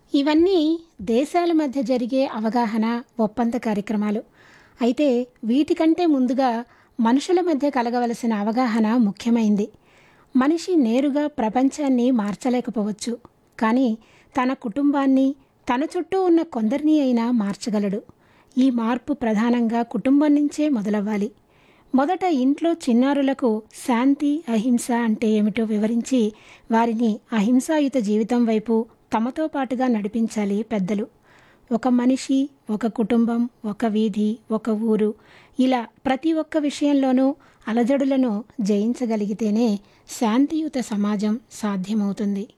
ఇవన్నీ దేశాల మధ్య జరిగే అవగాహన ఒప్పంద కార్యక్రమాలు అయితే వీటికంటే ముందుగా మనుషుల మధ్య కలగవలసిన అవగాహన ముఖ్యమైంది మనిషి నేరుగా ప్రపంచాన్ని మార్చలేకపోవచ్చు కానీ తన కుటుంబాన్ని తన చుట్టూ ఉన్న కొందరిని అయినా మార్చగలడు ఈ మార్పు ప్రధానంగా కుటుంబం నుంచే మొదలవ్వాలి మొదట ఇంట్లో చిన్నారులకు శాంతి అహింస అంటే ఏమిటో వివరించి వారిని అహింసాయుత జీవితం వైపు తమతో పాటుగా నడిపించాలి పెద్దలు ఒక మనిషి ఒక కుటుంబం ఒక వీధి ఒక ఊరు ఇలా ప్రతి ఒక్క విషయంలోనూ అలజడులను జయించగలిగితేనే శాంతియుత సమాజం సాధ్యమవుతుంది